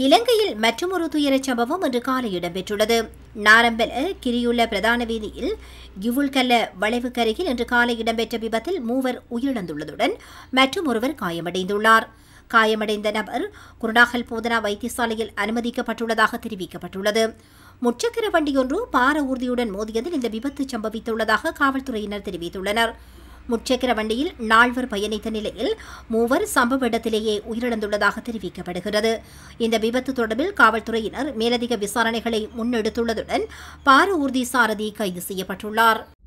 இலங்கையில் மற்றொரு துயரச் சம்பவம் இன்று காலை இடம்பெற்றுள்ளது நாரம்பல கிரியுள்ள பிரதான வீதியில் கிவுல்கல்ல வளைவுக்கருகில் இன்று காலை இடம்பெற்ற விபத்தில் மூவர் உயிரிழந்துள்ளதுடன் மற்றும் ஒருவர் காயமடைந்துள்ளார் காயமடைந்த நபர் குருநாகல் போதனா வைத்தியசாலையில் அனுமதிக்கப்பட்டுள்ளதாக தெரிவிக்கப்பட்டுள்ளது முச்சக்கர வண்டியொன்று பார ஊர்தியுடன் மோதியதில் இந்த விபத்து சம்பவித்துள்ளதாக காவல்துறையினர் தெரிவித்துள்ளனர் முச்சக்கர வண்டியில் நால்வர் பயணித்த நிலையில் மூவர் சம்பவ இடத்திலேயே உயிரிழந்துள்ளதாக தெரிவிக்கப்படுகிறது இந்த விபத்து தொடர்பில் காவல்துறையினர் மேலதிக விசாரணைகளை முன்னெடுத்துள்ளதுடன் பார ஊர்தி சாரதி கைது செய்யப்பட்டுள்ளார்